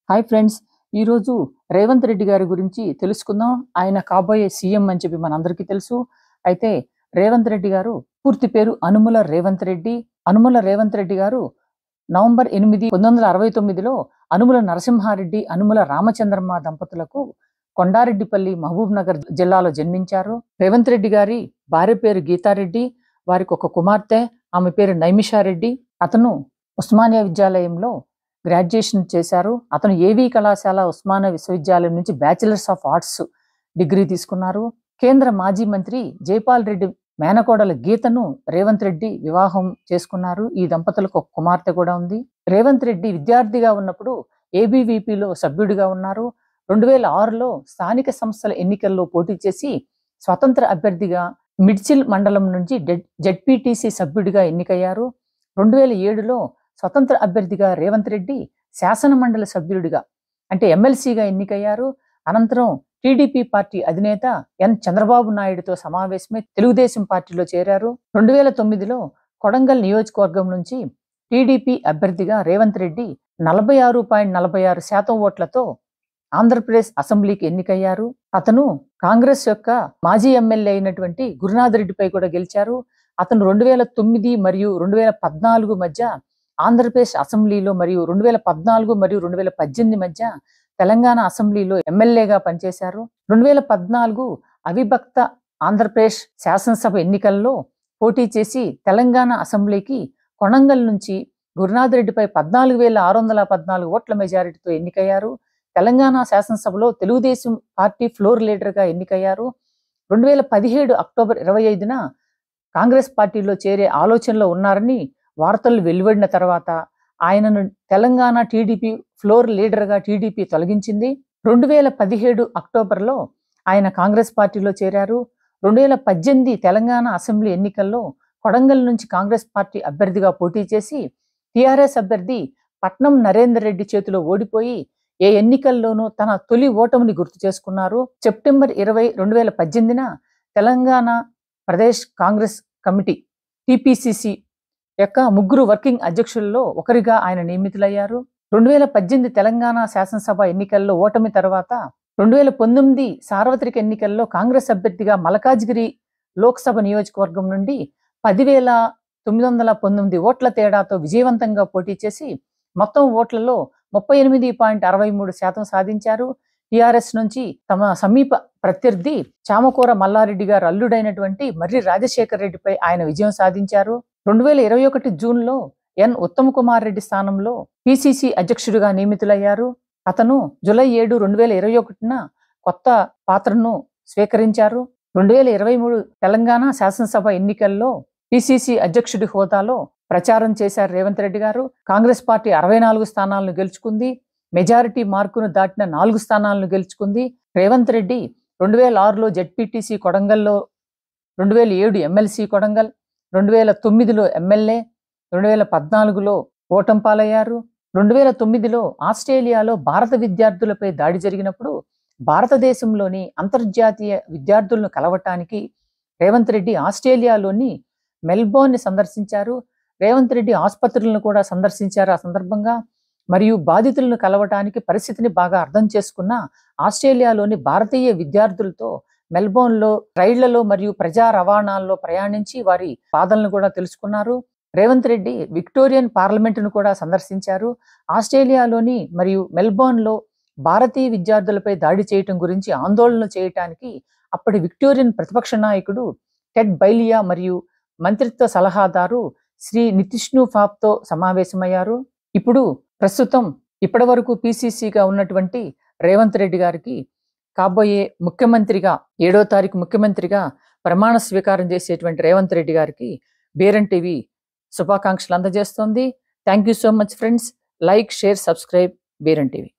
hi friends ఈరోజు రేవంత్ రెడ్డి గారి గురించి తెలుసుకుందాం ఆయన కాబోయే సీఎం అని చెప్పి మనందరికీ తెలుసు అయితే రేవంత్ రెడ్డి గారు పూర్తి పేరు అనుముల రేవంత్ రెడ్డి అనుముల రేవంత్ రెడ్డి గారు నవంబర్ ఎనిమిది పంతొమ్మిది వందల అరవై తొమ్మిదిలో అనుముల నరసింహారెడ్డి అనుముల రామచంద్రమ్మ దంపతులకు కొండారెడ్డిపల్లి మహబూబ్ నగర్ జిల్లాలో జన్మించారు రేవంత్ రెడ్డి గారి భార్య పేరు గీతారెడ్డి వారికి ఒక కుమార్తె ఆమె పేరు నైమిషారెడ్డి అతను ఉస్మానియా విద్యాలయంలో గ్రాడ్యుయేషన్ చేశారు అతను ఏవీ కళాశాల ఉస్మానియా విశ్వవిద్యాలయం నుంచి బ్యాచిలర్స్ ఆఫ్ ఆర్ట్స్ డిగ్రీ తీసుకున్నారు కేంద్ర మాజీ మంత్రి జైపాల్ రెడ్డి మేనకోడల గీతను రేవంత్ రెడ్డి వివాహం చేసుకున్నారు ఈ దంపతులకు ఒక కుమార్తె కూడా ఉంది రేవంత్ రెడ్డి విద్యార్థిగా ఉన్నప్పుడు ఏబీవీపీలో సభ్యుడిగా ఉన్నారు రెండు వేల ఆరులో స్థానిక సంస్థల ఎన్నికల్లో పోటీ చేసి స్వతంత్ర అభ్యర్థిగా మిడ్చిల్ మండలం నుంచి జెడ్పీటీసీ సభ్యుడిగా ఎన్నికయ్యారు రెండు వేల ఏడులో స్వతంత్ర అభ్యర్థిగా రేవంత్ రెడ్డి శాసన మండలి సభ్యుడిగా అంటే ఎమ్మెల్సీగా ఎన్నికయ్యారు అనంతరం టీడీపీ పార్టీ అధినేత ఎన్ చంద్రబాబు నాయుడుతో సమావేశమై తెలుగుదేశం పార్టీలో చేరారు రెండు వేల తొమ్మిదిలో కొడంగల్ నియోజకవర్గం నుంచి టీడీపీ అభ్యర్థిగా రేవంత్ రెడ్డి నలభై ఆరు పాయింట్ నలభై ఆరు శాతం ఓట్లతో ఆంధ్రప్రదేశ్ అసెంబ్లీకి ఎన్నికయ్యారు అతను కాంగ్రెస్ యొక్క మాజీ ఎమ్మెల్యే అయినటువంటి గురునాథ్ రెడ్డిపై కూడా గెలిచారు అతను రెండు వేల తొమ్మిది మరియు రెండు వేల పద్నాలుగు మధ్య ఆంధ్రప్రదేశ్ అసెంబ్లీలో మరియు రెండు వేల పద్నాలుగు మరియు రెండు వేల పద్దెనిమిది మధ్య తెలంగాణ అసెంబ్లీలో ఎమ్మెల్యేగా పనిచేశారు రెండు వేల పద్నాలుగు అవిభక్త ఆంధ్రప్రదేశ్ శాసనసభ ఎన్నికల్లో పోటీ చేసి తెలంగాణ అసెంబ్లీకి కొణంగల్ నుంచి గురునాథ్ రెడ్డిపై పద్నాలుగు వేల ఆరు వందల పద్నాలుగు ఓట్ల మెజారిటీతో ఎన్నికయ్యారు తెలంగాణ శాసనసభలో తెలుగుదేశం పార్టీ ఫ్లోర్ లీడర్గా ఎన్నికయ్యారు రెండు వేల పదిహేడు అక్టోబర్ ఇరవై ఐదున కాంగ్రెస్ పార్టీలో చేరే ఆలోచనలో ఉన్నారని వార్తలు వెలువడిన తర్వాత ఆయనను తెలంగాణ టీడీపీ ఫ్లోర్ లీడర్గా టీడీపీ తొలగించింది రెండు వేల పదిహేడు అక్టోబర్లో ఆయన కాంగ్రెస్ పార్టీలో చేరారు రెండు వేల పద్దెనిమిది తెలంగాణ అసెంబ్లీ ఎన్నికల్లో కొడంగల్ నుంచి కాంగ్రెస్ పార్టీ అభ్యర్థిగా పోటీ చేసి టీఆర్ఎస్ అభ్యర్థి పట్నం నరేందర్ రెడ్డి చేతిలో ఓడిపోయి ఏ ఎన్నికల్లోనూ తన తొలి ఓటమిని గుర్తు చేసుకున్నారు సెప్టెంబర్ ఇరవై రెండు వేల పద్దెనిమిదిన తెలంగాణ ప్రదేశ్ కాంగ్రెస్ కమిటీ టిపిసిసి యొక్క ముగ్గురు వర్కింగ్ అధ్యక్షుల్లో ఒకరిగా ఆయన నియమితులయ్యారు రెండు వేల పద్దెనిమిది తెలంగాణ శాసనసభ ఎన్నికల్లో ఓటమి తర్వాత రెండు వేల పంతొమ్మిది సార్వత్రిక ఎన్నికల్లో కాంగ్రెస్ అభ్యర్థిగా మలకాజ్గిరి లోక్సభ నియోజకవర్గం నుండి పదివేల తొమ్మిది వందల పంతొమ్మిది ఓట్ల తేడాతో విజయవంతంగా పోటీ చేసి మొత్తం ఓట్లలో ముప్పై ఎనిమిది పాయింట్ అరవై మూడు శాతం సాధించారు టిఆర్ఎస్ నుంచి తమ సమీప ప్రత్యర్థి చామకూర మల్లారెడ్డి గారు అల్లుడైనటువంటి మర్రి రాజశేఖర్ రెడ్డిపై ఆయన విజయం సాధించారు రెండు వేల ఇరవై ఒకటి జూన్లో ఎన్ ఉత్తమ్ కుమార్ రెడ్డి స్థానంలో పిసిసి అధ్యక్షుడిగా నియమితులయ్యారు అతను జూలై ఏడు రెండు వేల ఇరవై ఒకటిన కొత్త పాత్రను స్వీకరించారు రెండు వేల ఇరవై మూడు తెలంగాణ శాసనసభ ఎన్నికల్లో పిసిసి అధ్యక్షుడి హోదాలో ప్రచారం చేశారు రేవంత్ రెడ్డి గారు కాంగ్రెస్ పార్టీ అరవై నాలుగు స్థానాలను గెలుచుకుంది మెజారిటీ మార్కును దాటిన నాలుగు స్థానాలను గెలుచుకుంది రేవంత్ రెడ్డి రెండు వేల ఆరులో జెడ్పీటీసీ కొడంగల్లో రెండు వేల ఏడు ఎమ్మెల్సీ కొడంగల్ రెండు వేల తొమ్మిదిలో ఎమ్మెల్యే రెండు వేల పద్నాలుగులో ఓటం పాలయ్యారు రెండు వేల తొమ్మిదిలో ఆస్ట్రేలియాలో భారత విద్యార్థులపై దాడి జరిగినప్పుడు భారతదేశంలోని అంతర్జాతీయ విద్యార్థులను కలవటానికి రేవంత్ రెడ్డి ఆస్ట్రేలియాలోని మెల్బోర్న్ని సందర్శించారు రేవంత్ రెడ్డి ఆసుపత్రులను కూడా సందర్శించారు ఆ సందర్భంగా మరియు బాధితులను కలవటానికి పరిస్థితిని బాగా అర్థం చేసుకున్న ఆస్ట్రేలియాలోని భారతీయ విద్యార్థులతో మెల్బోర్న్లో రైళ్లలో మరియు ప్రజా రవాణాల్లో ప్రయాణించి వారి బాధలను కూడా తెలుసుకున్నారు రేవంత్ రెడ్డి విక్టోరియన్ పార్లమెంటును కూడా సందర్శించారు ఆస్ట్రేలియాలోని మరియు మెల్బోర్న్లో భారతీయ విద్యార్థులపై దాడి చేయటం గురించి ఆందోళన చేయటానికి అప్పటి విక్టోరియన్ ప్రతిపక్ష నాయకుడు టెడ్ బైలియా మరియు మంత్రిత్వ సలహాదారు శ్రీ నితిష్ను ఫాప్తో సమావేశమయ్యారు ఇప్పుడు ప్రస్తుతం ఇప్పటి వరకు పీసీసీగా ఉన్నటువంటి రేవంత్ రెడ్డి గారికి కాబోయే ముఖ్యమంత్రిగా ఏడో తారీఖు ముఖ్యమంత్రిగా ప్రమాణ స్వీకారం చేసేటువంటి రేవంత్ రెడ్డి గారికి బేరన్ టీవీ శుభాకాంక్షలు అందజేస్తోంది thank you so much friends like share subscribe బేరన్ టీవీ